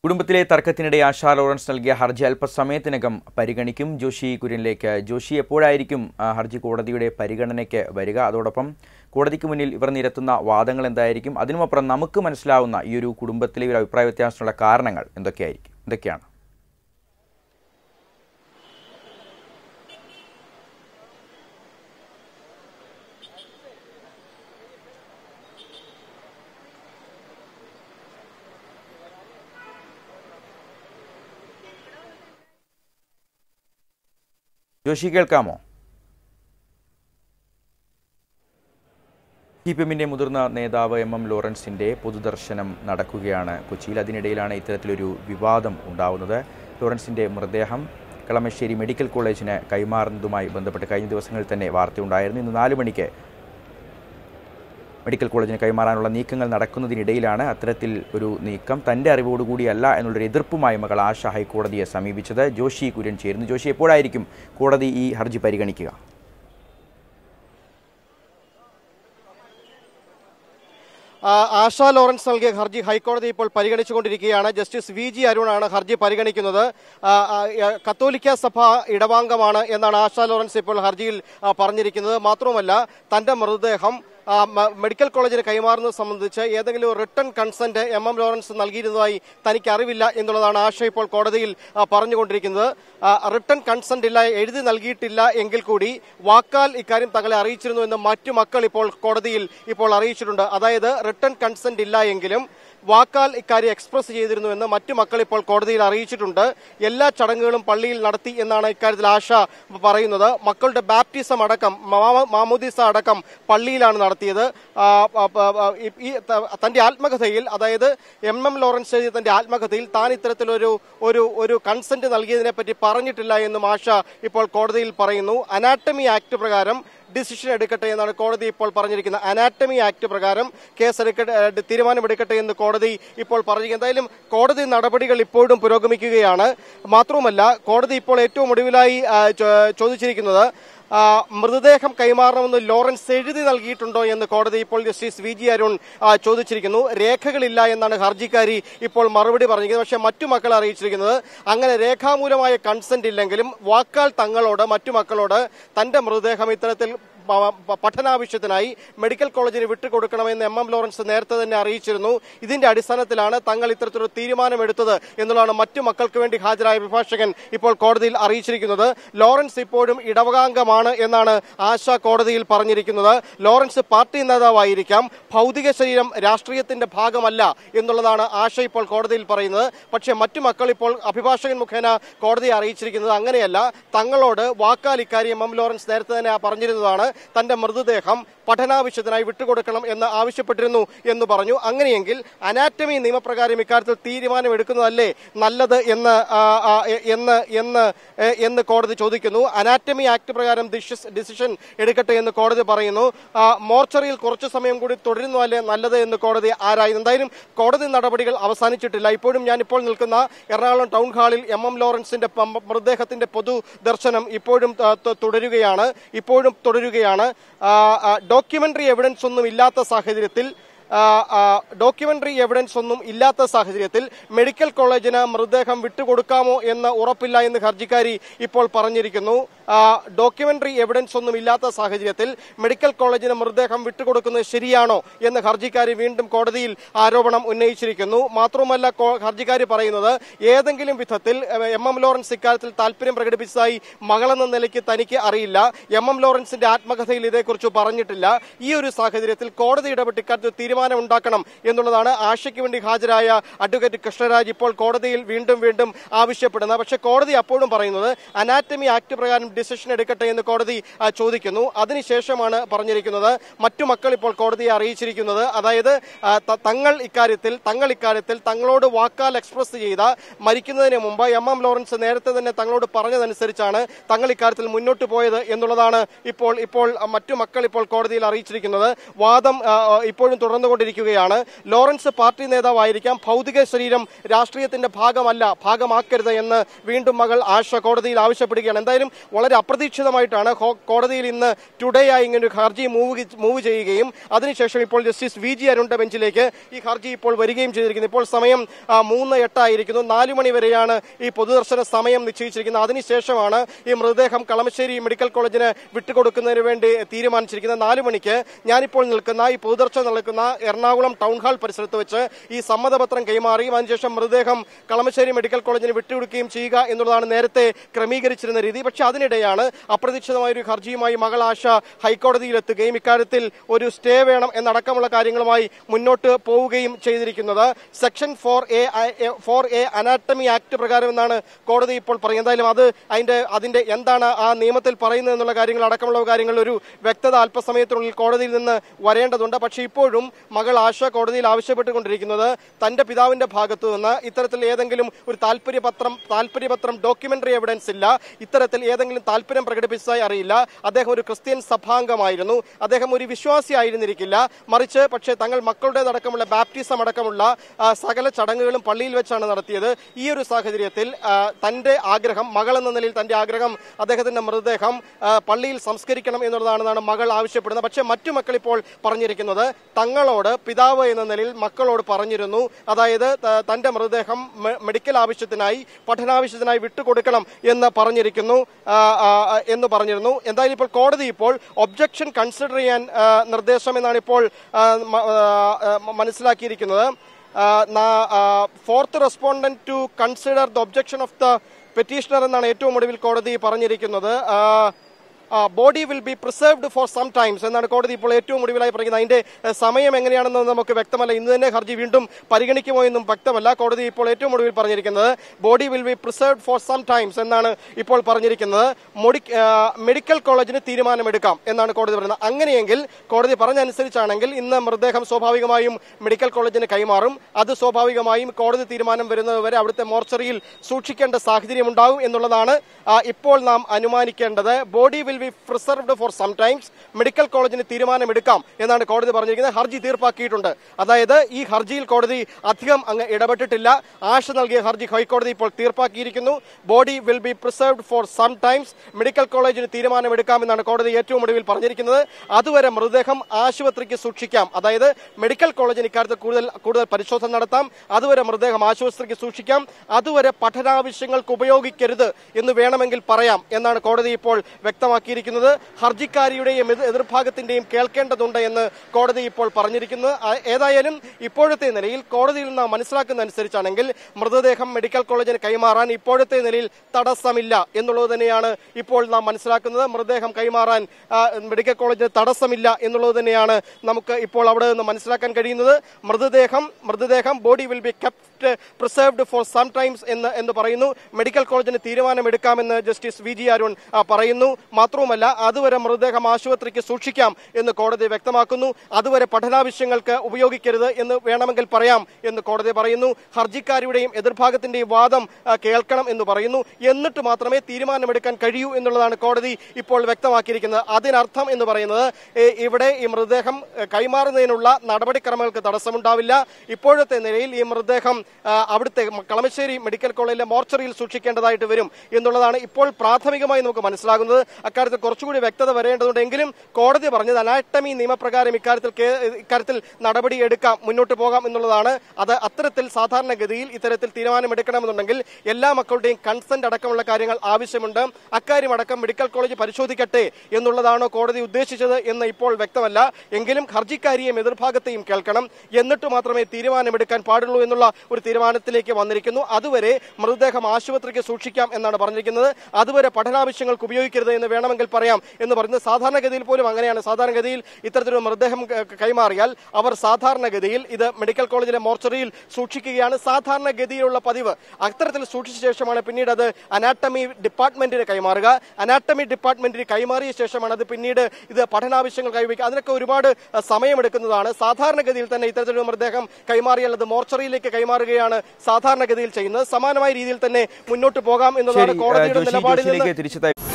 കുടുംബത്തിലെ തർക്കത്തിനിടെ ആശാ ലോറൻസ് നൽകിയ ഹർജി അല്പസമയത്തിനകം പരിഗണിക്കും ജോഷി കുര്യനിലേക്ക് ജോഷി എപ്പോഴായിരിക്കും ആ, ഹർജി കോടതിയുടെ പരിഗണനയ്ക്ക് വരിക അതോടൊപ്പം കോടതിക്ക് മുന്നിൽ ഇവർ നിരത്തുന്ന വാദങ്ങൾ എന്തായിരിക്കും അതിനുമപ്പുറം നമുക്ക് മനസ്സിലാവുന്ന ഈ ഒരു കുടുംബത്തിലെ ഒരു അഭിപ്രായ വ്യത്യാസത്തിനുള്ള കാരണങ്ങൾ എന്തൊക്കെയായിരിക്കും എന്തൊക്കെയാണ് ജോഷി കേൾക്കാമോ സി പി എമ്മിൻ്റെ മുതിർന്ന നേതാവ് എം എം ലോറൻസിൻ്റെ പൊതുദർശനം നടക്കുകയാണ് കൊച്ചിയിൽ അതിനിടയിലാണ് ഇത്തരത്തിലൊരു വിവാദം ഉണ്ടാവുന്നത് ലോറൻസിൻ്റെ മൃതദേഹം കളമശ്ശേരി മെഡിക്കൽ കോളേജിന് കൈമാറുന്നതുമായി ബന്ധപ്പെട്ട് കഴിഞ്ഞ ദിവസങ്ങളിൽ തന്നെ വാർത്തയുണ്ടായിരുന്നു ഇന്ന് നാല് മണിക്ക് മെഡിക്കൽ കോളേജിന് കൈമാറാനുള്ള നീക്കങ്ങൾ നടക്കുന്നതിനിടയിലാണ് അത്തരത്തിൽ ഒരു നീക്കം തൻ്റെ അറിവോടുകൂടിയല്ല എന്നുള്ളൊരു എതിർപ്പുമായി മകൾ ആശ ഹൈക്കോടതിയെ സമീപിച്ചത് ജോഷി കുര്യൻ ചേരുന്നു ജോഷി എപ്പോഴായിരിക്കും കോടതി ഈ ഹർജി പരിഗണിക്കുക ആ, ആശാ ലോറൻസ് നൽകിയ ഹർജി ഹൈക്കോടതി ഇപ്പോൾ പരിഗണിച്ചുകൊണ്ടിരിക്കുകയാണ് ജസ്റ്റിസ് വി ജി അരുണാണ് ഹർജി പരിഗണിക്കുന്നത് ആ, ആ, ആ, കത്തോലിക്ക സഭ ഇടവാംഗമാണ് എന്നാണ് ആശാ ലോറൻസ് ഇപ്പോൾ ഹർജിയിൽ ആ, പറഞ്ഞിരിക്കുന്നത് മാത്രവുമല്ല തന്റെ മൃതദേഹം ആ, മ- മെഡിക്കൽ കോളേജിന് കൈമാറുന്നത് സംബന്ധിച്ച് ഏതെങ്കിലും written consent M M Lawrence നൽകിയിരുന്നതായി തനിക്ക് അറിവില്ല എന്നുള്ളതാണ് ആശ ഇപ്പോൾ കോടതിയിൽ ആ, പറഞ്ഞുകൊണ്ടിരിക്കുന്നത് ആ, റിട്ടേൺ കൺസെന്റ് ഇല്ല എഴുതി നൽകിയിട്ടില്ല എങ്കിൽ കൂടി വാക്കാൽ ഇക്കാര്യം തങ്ങളെ അറിയിച്ചിരുന്നു എന്ന് മറ്റു മക്കൾ ഇപ്പോൾ കോടതിയിൽ ഇപ്പോൾ അറിയിച്ചിട്ടുണ്ട് അതായത് റിട്ടേൺ കൺസെന്റ് ഇല്ല എങ്കിലും വാക്കാൽ ഇക്കാര്യം എക്സ്പ്രസ് ചെയ്തിരുന്നു എന്ന് മറ്റു മക്കൾ ഇപ്പോൾ കോടതിയിൽ അറിയിച്ചിട്ടുണ്ട് എല്ലാ ചടങ്ങുകളും പള്ളിയിൽ നടത്തി എന്നാണ് ഇക്കാര്യത്തിൽ ആശ പറയുന്നത് മക്കളുടെ ബാപ്റ്റിസം അടക്കം മാമ- മാമോദീസ അടക്കം പള്ളിയിലാണ് നടത്തിയത് ആ, ആ, ആ, ആ, ഈ- ഈ ത- തന്റെ ആത്മകഥയിൽ അതായത് എം എം ലോറൻസ് എഴുതിയ തന്റെ ആത്മകഥയിൽ താൻ ഇത്തരത്തിലൊരു ഒരു ഒരു കൺസെന്റ് നൽകിയതിനെ പറ്റി പറഞ്ഞിട്ടില്ല എന്നും ആശ ഇപ്പോൾ കോടതിയിൽ പറയുന്നു അനാട്ടമി ആക്ട് പ്രകാരം ഡിസിഷൻ എടുക്കട്ടെ എന്നാണ് കോടതി ഇപ്പോൾ പറഞ്ഞിരിക്കുന്നത് അനാട്ടമി ആക്ട് പ്രകാരം കേസ് എടുക്കട്ടെ ഏഹ്, തീരുമാനമെടുക്കട്ടെ എന്ന് കോടതി ഇപ്പോൾ പറഞ്ഞിരിക്കുന്നത് എന്തായാലും കോടതി നടപടികൾ ഇപ്പോഴും പുരോഗമിക്കുകയാണ് മാത്രവുമല്ല കോടതി ഇപ്പോൾ ഏറ്റവും ഒടുവിലായി ആ, ചോ- ചോദിച്ചിരിക്കുന്നത് ആ, മൃതദേഹം കൈമാറണമെന്ന് ലോറൻസ് എഴുതി നൽകിയിട്ടുണ്ടോ എന്ന് കോടതി ഇപ്പോൾ ജസ്റ്റിസ് വി ജി അരുൺ ആ, ചോദിച്ചിരിക്കുന്നു രേഖകളില്ല എന്നാണ് ഹർജിക്കാരി ഇപ്പോൾ മറുപടി പറഞ്ഞിരിക്കുന്നത് പക്ഷേ മറ്റു മക്കൾ അറിയിച്ചിരിക്കുന്നത് അങ്ങനെ രേഖാമൂലമായ കൺസെന്റ് ഇല്ലെങ്കിലും വാക്കാൽ തങ്ങളോട് മറ്റു മക്കളോട് തന്റെ മൃതദേഹം ഇത്തരത്തിൽ പ- പ- പഠനാവശ്യത്തിനായി മെഡിക്കൽ കോളേജിന് വിട്ടുകൊടുക്കണമെന്ന് എം എം ലോറൻസ് നേരത്തെ തന്നെ അറിയിച്ചിരുന്നു ഇതിന്റെ അടിസ്ഥാനത്തിലാണ് തങ്ങൾ ഇത്തരത്തിലൊരു തീരുമാനമെടുത്തത് എന്നുള്ളതാണ് മറ്റു മക്കൾക്ക് വേണ്ടി ഹാജരായ അഭിഭാഷകൻ ഇപ്പോൾ കോടതിയിൽ അറിയിച്ചിരിക്കുന്നത് ലോറൻസ് ഇപ്പോഴും ഇടവകാംഗമാണ് എന്നാണ് ആശ കോടതിയിൽ പറഞ്ഞിരിക്കുന്നത് ലോറൻസ് പാർട്ടി നേതാവായിരിക്കാം ഭൗതിക ശരീരം രാഷ്ട്രീയത്തിന്റെ ഭാഗമല്ല എന്നുള്ളതാണ് ആശ ഇപ്പോൾ കോടതിയിൽ പറയുന്നത് പക്ഷേ മറ്റു മക്കൾ ഇപ്പോൾ അഭിഭാഷകൻ മുഖേന കോടതിയെ അറിയിച്ചിരിക്കുന്നത് അങ്ങനെയല്ല തങ്ങളോട് വാക്കാൽ ഇക്കാര്യം എം ലോറൻസ് നേരത്തെ തന്നെ പറഞ്ഞിരുന്നതാണ് തന്റെ മൃതദേഹം പഠനാവശ്യത്തിനായി വിട്ടുകൊടുക്കണം എന്ന് ആവശ്യപ്പെട്ടിരുന്നു എന്ന് പറഞ്ഞു അങ്ങനെയെങ്കിൽ അനാറ്റമി നിയമപ്രകാരം ഇക്കാര്യത്തിൽ തീരുമാനം എടുക്കുന്നതല്ലേ നല്ലത് എന്ന് ആ, ആ, എ- എന്ന് എന്ന് എ, എന്ന് കോടതി ചോദിക്കുന്നു അനാറ്റമി ആക്ട് പ്രകാരം ഡിഷസ്- ഡിസിഷൻ എടുക്കട്ടെ എന്ന് കോടതി പറയുന്നു ആ, മോർച്ചറിയിൽ കുറച്ചു സമയം കൂടി തുടരുന്നതല്ലേ നല്ലത് എന്ന് കോടതി ആരായുന്നു എന്തായാലും കോടതി നടപടികൾ അവസാനിച്ചിട്ടില്ല ഇപ്പോഴും ഞാൻ ഇപ്പോൾ നിൽക്കുന്ന എറണാകുളം ടൗൺ ഹാളിൽ എം എം ലോറൻസിന്റെ പ- മൃതദേഹത്തിന്റെ പൊതു ദർശനം ഇപ്പോഴും ആ, തു- തുടരുകയാണ് ഇപ്പോഴും തുടരുകയാണ് ഡോക്യുമെന്ററി എവിഡൻസ് ഒന്നും ഇല്ലാത്ത സാഹചര്യത്തിൽ ഡോക്യുമെന്ററി എവിഡൻസ് ഒന്നും ഇല്ലാത്ത സാഹചര്യത്തിൽ മെഡിക്കൽ കോളേജിന് മൃതദേഹം വിട്ടുകൊടുക്കാമോ എന്ന് ഉറപ്പില്ല എന്ന് ഹർജിക്കാരി ഇപ്പോൾ പറഞ്ഞിരിക്കുന്നു ഡോക്യുമെന്ററി എവിഡൻസ് ഒന്നും ഇല്ലാത്ത സാഹചര്യത്തിൽ മെഡിക്കൽ കോളേജിന് മൃതദേഹം വിട്ടുകൊടുക്കുന്നത് ശരിയാണോ എന്ന് ഹർജിക്കാരി വീണ്ടും കോടതിയിൽ ആരോപണം ഉന്നയിച്ചിരിക്കുന്നു മാത്രവുമല്ല കോ- ഹർജിക്കാരി പറയുന്നത് ഏതെങ്കിലും വിധത്തിൽ എം എം ലോറൻസ് ഇക്കാര്യത്തിൽ താല്പര്യം പ്രകടിപ്പിച്ചതായി മകളെന്ന നിലയ്ക്ക് തനിക്ക് അറിയില്ല എം എം ലോറൻസിന്റെ ആത്മകഥയിൽ ഇതേക്കുറിച്ച് പറഞ്ഞിട്ടില്ല ഈ ഒരു സാഹചര്യത്തിൽ കോടതി ഇടപെട്ട് ഇക്കാര്യത്തിൽ തീരുമാനം ഉണ്ടാക്കണം എന്നുള്ളതാണ് ആശയ്ക്ക് വേണ്ടി ഹാജരായ അഡ്വക്കേറ്റ് കൃഷ്ണരാജ് ഇപ്പോൾ കോടതിയിൽ വീണ്ടും വീണ്ടും ആവശ്യപ്പെടുന്നത് പക്ഷേ കോടതി അപ്പോഴും പറയുന്നത് അനാറ്റമി ആക്ട് പ്രകാരം ഡിസിഷൻ എടുക്കട്ടെ എന്ന് കോടതി ആ, ചോദിക്കുന്നു അതിനുശേഷമാണ് പറഞ്ഞിരിക്കുന്നത് മറ്റു മക്കൾ ഇപ്പോൾ കോടതിയെ അറിയിച്ചിരിക്കുന്നത് അതായത് ആ, ത- തങ്ങൾ ഇക്കാര്യത്തിൽ തങ്ങൾ ഇക്കാര്യത്തിൽ തങ്ങളോട് വാക്കാൽ എക്സ്പ്രസ് ചെയ്ത മരിക്കുന്നതിന് മുമ്പ് എം എം ലോറൻസ് നേരത്തെ തന്നെ തങ്ങളോട് പറഞ്ഞതനുസരിച്ചാണ് തങ്ങൾ ഇക്കാര്യത്തിൽ മുന്നോട്ട് പോയത് എന്നുള്ളതാണ് ഇപ്പോൾ ഇപ്പോൾ മറ്റു മക്കൾ ഇപ്പോൾ കോടതിയിൽ അറിയിച്ചിരിക്കുന്നത് വാദം ആ, ആ, ഇപ്പോഴും തുടർന്നു തുടർന്നുകൊണ്ടിരിക്കുകയാണ് ലോറൻസ് പാർട്ടി നേതാവായിരിക്കാം ഭൗതിക ശരീരം രാഷ്ട്രീയത്തിന്റെ ഭാഗമല്ല ഭാഗമാക്കരുത് എന്ന് വീണ്ടും മകൾ ആശ കോടതിയിൽ ആവശ്യപ്പെടുകയാണ് എന്തായാലും വളരെ അപ്രതീക്ഷിതമായിട്ടാണ് ഹോ- കോടതിയിൽ ഇന്ന് ടുഡേ ആയി ഇങ്ങനെ ഒരു ഹർജി മൂവ് മൂവ് ചെയ്യുകയും അതിനുശേഷം ഇപ്പോൾ ജസ്റ്റിസ് വി ജി അരുണിന്റെ ബെഞ്ചിലേക്ക് ഈ ഹർജി ഇപ്പോൾ വരികയും ചെയ്തിരിക്കുന്നു ഇപ്പോൾ സമയം ആ, മൂന്ന് എട്ടായിരിക്കുന്നു നാലു മണി വരെയാണ് ഈ പൊതുദർശന സമയം നിശ്ചയിച്ചിരിക്കുന്നത് അതിനുശേഷമാണ് ഈ മൃതദേഹം കളമശ്ശേരി മെഡിക്കൽ കോളേജിന് വിട്ടുകൊടുക്കുന്നതിന് വേണ്ടി തീരുമാനിച്ചിരിക്കുന്നത് നാലു മണിക്ക് ഞാനിപ്പോൾ നിൽക്കുന്ന ഈ പൊതുദർശനം നിൽക്കുന്ന എറണാകുളം ടൗൺ ഹാൾ പരിസരത്ത് വെച്ച് ഈ സമ്മതപത്രം കൈമാറുകയും അതിനുശേഷം മൃതദേഹം കളമശ്ശേരി മെഡിക്കൽ കോളേജിന് വിട്ടുകൊടുക്കുകയും ചെയ്യുക എന്നുള്ളതാണ് നേരത്തെ ക്രമീകരിച്ചിരുന്ന രീതി പക്ഷെ അതിനിടെയാണ് അപ്രതീക്ഷിതമായ ഒരു ഹർജിയുമായി മകൾ ആശ ഹൈക്കോടതിയിലെത്തുകയും ഇക്കാര്യത്തിൽ ഒരു സ്റ്റേ വേണം എന്നടക്കമുള്ള കാര്യങ്ങളുമായി മുന്നോട്ട് പോവുകയും ചെയ്തിരിക്കുന്നത് section four A four A anatomy act പ്രകാരം എന്നാണ് കോടതി ഇപ്പോൾ പറയുന്നത് എന്തായാലും അത് അതിന്റെ അതിന്റെ എന്താണ് ആ നിയമത്തിൽ പറയുന്നത് എന്നുള്ള കാര്യങ്ങൾ അടക്കമുള്ള കാര്യങ്ങളിൽ ഒരു വ്യക്തത അല്പസമയത്തിനുള്ളിൽ കോടതിയിൽ നിന്ന് വരേണ്ടതുണ്ട് പക്ഷേ ഇപ്പോഴും മകൾ ആശ കോടതിയിൽ ആവശ്യപ്പെട്ടുകൊണ്ടിരിക്കുന്നത് തന്റെ പിതാവിന്റെ ഭാഗത്തു നിന്ന് ഇത്തരത്തിൽ ഏതെങ്കിലും ഒരു താല്പര്യപത്രം താല്പര്യപത്രം ഡോക്യുമെന്ററി എവിഡൻസ് ഇല്ല ഇത്തരത്തിൽ ഏതെങ്കിലും താല്പര്യം പ്രകടിപ്പിച്ചതായി അറിയില്ല അദ്ദേഹം ഒരു ക്രിസ്ത്യൻ സഭാംഗമായിരുന്നു അദ്ദേഹം ഒരു വിശ്വാസി ആയിരുന്നിരിക്കില്ല മറിച്ച് പക്ഷേ തങ്ങൾ മക്കളുടേതടക്കമുള്ള ബാപ്റ്റിസം അടക്കമുള്ള ആ, സകല ചടങ്ങുകളും പള്ളിയിൽ വെച്ചാണ് നടത്തിയത് ഈ ഒരു സാഹചര്യത്തിൽ ആ, തന്റെ ആഗ്രഹം മകൾ എന്ന നിലയിൽ തന്റെ ആഗ്രഹം അദ്ദേഹത്തിന്റെ മൃതദേഹം ആ, പള്ളിയിൽ സംസ്കരിക്കണം എന്നുള്ളതാണെന്നാണ് മകൾ ആവശ്യപ്പെടുന്നത് പക്ഷേ മറ്റു മക്കൾ ഇപ്പോൾ പറഞ്ഞിരിക്കുന്നത് തങ്ങളോട് പിതാവ് എന്ന നിലയിൽ മക്കളോട് പറഞ്ഞിരുന്നു അതായത് ത- തന്റെ മൃതദേഹം മെ- മെഡിക്കൽ ആവശ്യത്തിനായി പഠനാവശ്യത്തിനായി വിട്ടുകൊടുക്കണം എന്ന് പറഞ്ഞിരിക്കുന്നു ആ, ആ, ആ, എന്ന് പറഞ്ഞിരുന്നു എന്തായാലും ഇപ്പോൾ കോടതി ഇപ്പോൾ ഒബ്ജക്ഷൻ കൺസിഡർ ചെയ്യാൻ ആ, നിർദ്ദേശം എന്നാണ് ഇപ്പോൾ ആ, മ- ആ, ആ, മനസ്സിലാക്കിയിരിക്കുന്നത് fourth respondent to consider the objection of the petitioner എന്നാണ് ഏറ്റവും ഒടുവിൽ കോടതി പറഞ്ഞിരിക്കുന്നത് ആ, body will be preserved for some times എന്നാണ് കോടതി ഇപ്പോൾ ഏറ്റവും ഒടുവിലായി പറയുന്നത് അതിന്റെ ഏഹ്, സമയം എങ്ങനെയാണെന്ന് നമുക്ക് വ്യക്തമല്ല ഇന്ന് തന്നെ ഹർജി വീണ്ടും പരിഗണിക്കുമോ എന്നും വ്യക്തമല്ല കോടതി ഇപ്പോൾ ഏറ്റവും ഒടുവിൽ പറഞ്ഞിരിക്കുന്നത് body will be preserved for some times എന്നാണ് ഇപ്പോൾ പറഞ്ഞിരിക്കുന്നത് മൊഡി- ഏഹ്, മെഡിക്കൽ കോളേജിന് തീരുമാനമെടുക്കാം എന്നാണ് കോടതി പറയുന്നത് അങ്ങനെയെങ്കിൽ കോടതി പറഞ്ഞനുസരിച്ചാണെങ്കിൽ ഇന്ന് മൃതദേഹം സ്വാഭാവികമായും മെഡിക്കൽ കോളേജിന് കൈമാറും അത് സ്വാഭാവികമായും കോടതി തീരുമാനം വരുന്നത് വരെ അവിടുത്തെ മോർച്ചറിയിൽ സൂക്ഷിക്കേണ്ട സാഹചര്യം ഉണ്ടാകും എന്നുള്ളതാണ് ആ, ഇപ്പോൾ നാം അനുമാനിക്കേണ്ടത് body will be preserved for some times medical കോളേജിന് തീരുമാനമെടുക്കാം എന്നാണ് കോടതി പറഞ്ഞിരിക്കുന്നത് ഹർജി തീർപ്പാക്കിയിട്ടുണ്ട് അതായത് ഈ ഹർജിയിൽ കോടതി അധികം അങ്ങ് ഇടപെട്ടിട്ടില്ല ആശ നൽകിയ ഹർജി ഹൈക്കോടതി ഇപ്പോൾ തീർപ്പാക്കിയിരിക്കുന്നു body will be preserved for some times medical കോളേജിന് തീരുമാനമെടുക്കാമെന്നാണ് കോടതി ഏറ്റവും ഒടുവിൽ പറഞ്ഞിരിക്കുന്നത് അതുവരെ മൃതദേഹം ആശുപത്രിക്ക് സൂക്ഷിക്കാം അതായത് മെഡിക്കൽ കോളേജിന് ഇക്കാര്യത്തിൽ കൂടുതൽ കൂടുതൽ പരിശോധന നടത്താം അതുവരെ മൃതദേഹം ആശുപത്രിക്ക് സൂക്ഷിക്കാം അതുവരെ പഠനാവശ്യങ്ങൾക്ക് ഉപയോഗിക്കരുത് എന്ന് വേണമെങ്കിൽ പറയാം എന്നാണ് കോടതി ഇപ്പോൾ വ്യക്തമാക്കിയിരിക്കുന്നത് ഹർജിക്കാരിയുടെയും എതിർ- എതിർഭാഗത്തിന്റെയും കേൾക്കേണ്ടതുണ്ട് എന്ന് കോടതി ഇപ്പോൾ പറഞ്ഞിരിക്കുന്നത് ആ- ഏതായാലും ഇപ്പോഴത്തെ നിലയിൽ കോടതിയിൽ നിന്ന് മനസ്സിലാക്കുന്ന അനുസരിച്ചാണെങ്കിൽ മൃതദേഹം മെഡിക്കൽ കോളേജിന് കൈമാറാൻ ഇപ്പോഴത്തെ നിലയിൽ തടസ്സമില്ല എന്നുള്ളത് തന്നെയാണ് ഇപ്പോൾ നാം മനസ്സിലാക്കുന്നത് മൃതദേഹം കൈമാറാൻ ആ, മെഡിക്കൽ കോളേജിന് തടസ്സമില്ല എന്നുള്ളത് തന്നെയാണ് നമുക്ക് ഇപ്പോൾ അവിടെ നിന്ന് മനസ്സിലാക്കാൻ കഴിയുന്നത് മൃതദേഹം മൃതദേഹം body will be kept preserved for some times എന്ന് എന്ന് പറയുന്നു മെഡിക്കൽ കോളേജിന് തീരുമാനമെടുക്കാമെന്ന് ജസ്റ്റിസ് വി ജി അരുൺ ആ, പറയുന്നു മാത്രവുമല്ല അതുവരെ മൃതദേഹം ആശുപത്രിക്ക് സൂക്ഷിക്കാം എന്ന് കോടതി വ്യക്തമാക്കുന്നു അതുവരെ പഠനാവശ്യങ്ങൾക്ക് ഉപയോഗിക്കരുത് എന്ന് വേണമെങ്കിൽ പറയാം എന്ന് കോടതി പറയുന്നു ഹർജിക്കാരുടെയും എതിർഭാഗത്തിന്റെയും വാദം ആ, കേൾക്കണം എന്ന് പറയുന്നു എന്നിട്ട് മാത്രമേ തീരുമാനമെടുക്കാൻ കഴിയൂ എന്നുള്ളതാണ് കോടതി ഇപ്പോൾ വ്യക്തമാക്കിയിരിക്കുന്നത് അതിനർത്ഥം എന്ന് പറയുന്നത് ഏ, ഇവിടെ ഈ മൃതദേഹം ഏ, കൈമാറുന്നതിനുള്ള നടപടിക്രമങ്ങൾക്ക് തടസ്സമുണ്ടാവില്ല ഇപ്പോഴത്തെ നിലയിൽ ഈ മൃതദേഹം ആ, അവിടുത്തെ കളമശ്ശേരി മെഡിക്കൽ കോളേജിലെ മോർച്ചറിയിൽ സൂക്ഷിക്കേണ്ടതായിട്ട് വരും എന്നുള്ളതാണ് ഇപ്പോൾ പ്രാഥമികമായി നമുക്ക് മനസ്സിലാകുന്നത് അക്കാര്യത്തിൽ കുറച്ചുകൂടി വ്യക്തത വരേണ്ടതുണ്ടെങ്കിലും കോടതി പറഞ്ഞത് അനാട്ടമി നിയമപ്രകാരം ഇക്കാര്യത്തിൽ കേ- ഇക്കാര്യത്തിൽ നടപടി എടുക്കാം മുന്നോട്ട് പോകാം എന്നുള്ളതാണ് അത് അത്തരത്തിൽ സാധാരണഗതിയിൽ ഇത്തരത്തിൽ തീരുമാനമെടുക്കണമെന്നുണ്ടെങ്കിൽ എല്ലാ മക്കളുടെയും കൺസെന്റ് അടക്കമുള്ള കാര്യങ്ങൾ ആവശ്യമുണ്ട് അക്കാര്യം അടക്കം മെഡിക്കൽ കോളേജ് പരിശോധിക്കട്ടെ എന്നുള്ളതാണോ കോടതി ഉദ്ദേശിച്ചത് എന്ന് ഇപ്പോൾ വ്യക്തമല്ല എങ്കിലും ഹർജിക്കാരിയെയും എതിർഭാഗത്തെയും കേൾക്കണം എന്നിട്ട് മാത്രമേ തീരുമാനമെടുക്കാൻ പാടുള്ളൂ എന്നുള്ള ഒരു തീരുമാനത്തിലേക്ക് വന്നിരിക്കുന്നു അതുവരെ മൃതദേഹം ആശുപത്രിക്ക് സൂക്ഷിക്കാം എന്നാണ് പറഞ്ഞിരിക്കുന്നത് അതുവരെ പഠനാവശ്യങ്ങൾക്ക് ഉപയോഗിക്കരുത് എന്ന് വേണമെങ്കിൽ പറയാം എന്ന് പറയുന്നത് സാധാരണഗതിയിൽ പോലും അങ്ങനെയാണ് സാധാരണഗതിയിൽ ഇത്തരത്തിലൊരു മൃതദേഹം ക- കൈമാറിയാൽ അവർ സാധാരണഗതിയിൽ ഇത് മെഡിക്കൽ കോളേജിലെ മോർച്ചറിയിൽ സൂക്ഷിക്കുകയാണ് സാധാരണഗതിയിലുള്ള പതിവ് അത്തരത്തിൽ സൂക്ഷിച്ച ശേഷമാണ് പിന്നീട് അത് അനാട്ടമി ഡിപ്പാർട്ട്മെന്റിന് കൈമാറുക അനാട്ടമി ഡിപ്പാർട്ട്മെന്റിന് കൈമാറിയ ശേഷമാണ് അത് പിന്നീട് ഇത് പഠനാവശ്യങ്ങൾ കൈവയ്ക്കുക അതിനൊക്കെ ഒരുപാട് അഹ്, സമയമെടുക്കുന്നതാണ് സാധാരണഗതിയിൽ തന്നെ ഇത്തരത്തിലൊരു മൃതദേഹം കൈമാറിയാൽ അത് മോർച്ചറിയിലേക്ക് കൈമാറുകയാണ് സാധാരണഗതിയിൽ ചെയ്യുന്നത് സമാനമായ രീതിയിൽ തന്നെ മുന്നോട്ട് പോകാം എന്നുള്ളതാണ് ശരി കോടതിയുടെ ജോഷി നിലപാടിൽ നിന്ന് ജോഷിയിലേക്ക് തിരിച്ചെത്തായി